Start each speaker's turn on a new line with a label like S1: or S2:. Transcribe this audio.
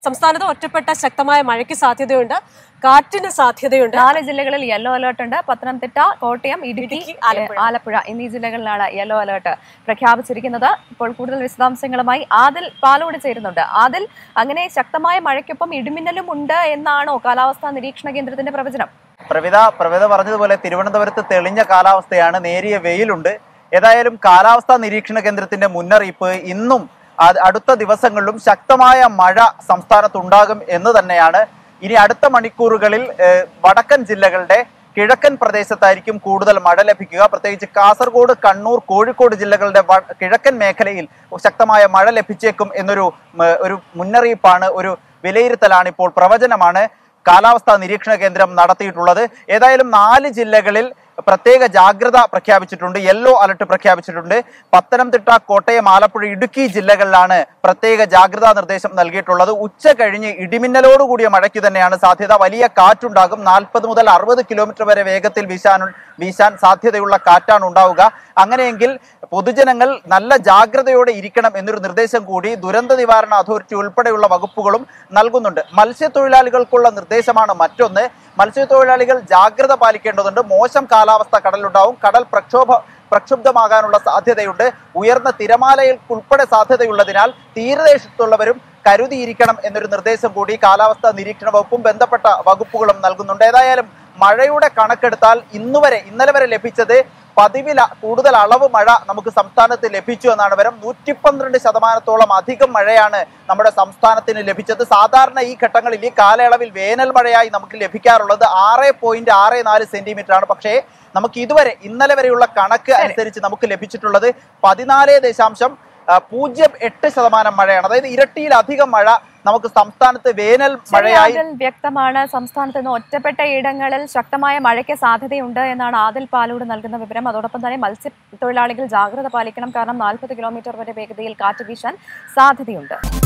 S1: സംസ്ഥാനത്ത് ഒറ്റപ്പെട്ട ശക്തമായ മഴയ്ക്ക് സാധ്യതയുണ്ട് കാറ്റിന് സാധ്യതയുണ്ട്
S2: നാല് ജില്ലകളിൽ യെല്ലോ അലേർട്ട് ഉണ്ട് പത്തനംതിട്ട കോട്ടയം ഇടുക്കി
S1: ഇടുക്കി, ആലപ്പുഴ.
S2: ഏ, ആലപ്പുഴ എന്നീ ജില്ലകളിലാണ് യെല്ലോ അലേർട്ട് പ്രഖ്യാപിച്ചിരിക്കുന്നത് ഇപ്പോൾ കൂടുതൽ വിശദാംശങ്ങളുമായി ആദിൽ പാലോട് ചേരുന്നുണ്ട് ആദിൽ അങ്ങനെ ശക്തമായ മഴയ്ക്കൊപ്പം ഇടിമിന്നലും ഉണ്ട് എന്നാണോ കാലാവസ്ഥാ നിരീക്ഷണ കേന്ദ്രത്തിന്റെ പ്രവചനം
S3: പ്രവിത പ്രവിത പറഞ്ഞതുപോലെ തിരുവനന്തപുരത്ത് തെളിഞ്ഞ കാലാവസ്ഥയാണ് നേരിയ വെയിലുണ്ട് ഏതായാലും കാലാവസ്ഥാ നിരീക്ഷണ കേന്ദ്രത്തിന്റെ മുന്നറിയിപ്പ് ഇന്നും അത് അടുത്ത ദിവസങ്ങളിലും ശക്തമായ മഴ സംസ്ഥാനത്തുണ്ടാകും എന്ന് തന്നെയാണ് ഇനി അടുത്ത മണിക്കൂറുകളിൽ ഏഹ്, വടക്കൻ ജില്ലകളുടെ കിഴക്കൻ പ്രദേശത്തായിരിക്കും കൂടുതൽ മഴ ലഭിക്കുക പ്രത്യേകിച്ച് കാസർഗോഡ് കണ്ണൂർ കോഴിക്കോട് ജില്ലകളുടെ വ- കിഴക്കൻ മേഖലയിൽ ശക്തമായ മഴ ലഭിച്ചേക്കും എന്നൊരു ഉം, ഒരു മുന്നറിയിപ്പാണ് ഒരു വിലയിരുത്തലാണ് ഇപ്പോൾ പ്രവചനമാണ് കാലാവസ്ഥാ നിരീക്ഷണ കേന്ദ്രം നടത്തിയിട്ടുള്ളത് ഏതായാലും നാല് ജില്ലകളിൽ പ്രത്യേക ജാഗ്രത പ്രഖ്യാപിച്ചിട്ടുണ്ട് യെല്ലോ അലർട്ട് പ്രഖ്യാപിച്ചിട്ടുണ്ട് പത്തനംതിട്ട കോട്ടയം ആലപ്പുഴ ഇടുക്കി ജില്ലകളിലാണ് പ്രത്യേക ജാഗ്രതാ നിർദ്ദേശം നൽകിയിട്ടുള്ളത് ഉച്ച കഴിഞ്ഞ് ഇടിമിന്നലോടുകൂടിയ മഴയ്ക്ക് തന്നെയാണ് സാധ്യത വലിയ കാറ്റുണ്ടാകും നാൽപ്പത് മുതൽ അറുപത് കിലോമീറ്റർ വരെ വേഗത്തിൽ വീശാൻ വീശാൻ സാധ്യതയുള്ള കാറ്റാണ് ഉണ്ടാവുക അങ്ങനെയെങ്കിൽ പൊതുജനങ്ങൾ നല്ല ജാഗ്രതയോടെ ഇരിക്കണം എന്നൊരു നിർദ്ദേശം കൂടി ദുരന്ത നിവാരണ അതോറിറ്റി ഉൾപ്പെടെയുള്ള വകുപ്പുകളും നൽകുന്നുണ്ട് മത്സ്യത്തൊഴിലാളികൾക്കുള്ള നിർദ്ദേശമാണ് മറ്റൊന്ന് മത്സ്യത്തൊഴിലാളികൾ ജാഗ്രത പാലിക്കേണ്ടതുണ്ട് മോശം കാലാവസ്ഥ കടലുണ്ടാവും കടൽ പ്രക്ഷോഭ പ്രക്ഷുബ്ധമാകാനുള്ള സാധ്യതയുണ്ട് ഉയർന്ന തിരമാലയിൽ ഉൾപ്പെടെ സാധ്യതയുള്ളതിനാൽ തീരദേശത്തുള്ളവരും കരുതിയിരിക്കണം എന്നൊരു നിർദ്ദേശം കൂടി കാലാവസ്ഥാ നിരീക്ഷണ വകുപ്പും ബന്ധപ്പെട്ട വകുപ്പുകളും നൽകുന്നുണ്ട് ഏതായാലും മഴയുടെ കണക്കെടുത്താൽ ഇന്നുവരെ ഇന്നലെ വരെ ലഭിച്ചത് പതിവില കൂടുതൽ അളവ് മഴ നമുക്ക് സംസ്ഥാനത്ത് ലഭിച്ചു എന്നാണ് വരം നൂറ്റി പന്ത്രണ്ട് ശതമാനത്തോളം അധികം മഴയാണ് നമ്മുടെ സംസ്ഥാനത്തിന് ലഭിച്ചത് സാധാരണ ഈ ഘട്ടങ്ങളിൽ ഈ കാലയളവിൽ വേനൽ മഴയായി നമുക്ക് ലഭിക്കാറുള്ളത് ആറ് പോയിന്റ് ആറ് നാല് സെന്റിമീറ്റർ ആണ് പക്ഷേ നമുക്ക് ഇതുവരെ ഇന്നലെ വരെയുള്ള കണക്ക് അനുസരിച്ച് നമുക്ക് ലഭിച്ചിട്ടുള്ളത് പതിനാല് ദശാംശം ആ, പൂജ്യം എട്ട് ശതമാനം മഴയാണ് അതായത് ഇരട്ടിയിലധികം മഴ നമുക്ക് സംസ്ഥാനത്ത് വേനൽ
S2: ശരി,
S3: മഴയായി
S2: ആദിൽ വ്യക്തമാണ് സംസ്ഥാനത്ത് നിന്ന് ഒറ്റപ്പെട്ട ഇടങ്ങളിൽ ശക്തമായ മഴയ്ക്ക് സാധ്യതയുണ്ട് എന്നാണ് ആദിൽ പാലോട് നൽകുന്ന വിവരം അതോടൊപ്പം തന്നെ മത്സ്യത്തൊഴിലാളികൾ ജാഗ്രത പാലിക്കണം കാരണം നാൽപ്പത് കിലോമീറ്റർ വരെ വേഗതയിൽ കാറ്റ് വീശാൻ സാധ്യതയുണ്ട്